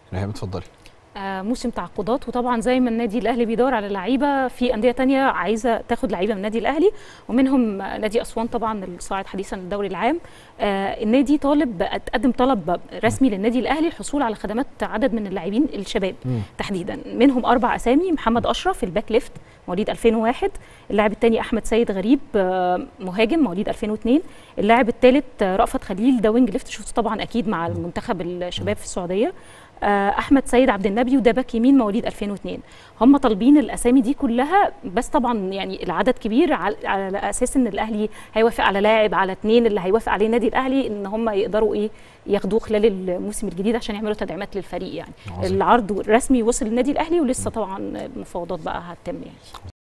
ريهام اتفضلي آه، موسم تعاقدات وطبعا زي ما النادي الاهلي بيدور على لعيبه في انديه تانية عايزه تاخد لعيبه من النادي الاهلي ومنهم نادي اسوان طبعا الصاعد حديثا للدوري العام آه، النادي طالب تقدم طلب رسمي للنادي الاهلي الحصول على خدمات عدد من اللاعبين الشباب مم. تحديدا منهم اربع اسامي محمد اشرف الباك ليفت مواليد 2001 اللاعب الثاني احمد سيد غريب آه، مهاجم مواليد 2002 اللاعب الثالث رأفت خليل ده وينج ليفت شفته طبعا اكيد مع المنتخب الشباب في السعوديه آه، احمد سيد عبد النبي وده باك يمين مواليد 2002 هم طالبين الاسامي دي كلها بس طبعا يعني العدد كبير على, على اساس ان الاهلي هيوافق على لاعب على اثنين اللي هيوافق عليه النادي الاهلي ان هم يقدروا ايه ياخدوه خلال الموسم الجديد عشان يعملوا تدعيمات للفريق يعني عظيم. العرض الرسمي وصل للنادي الاهلي ولسه طبعا المفاوضات بقى هتتم يعني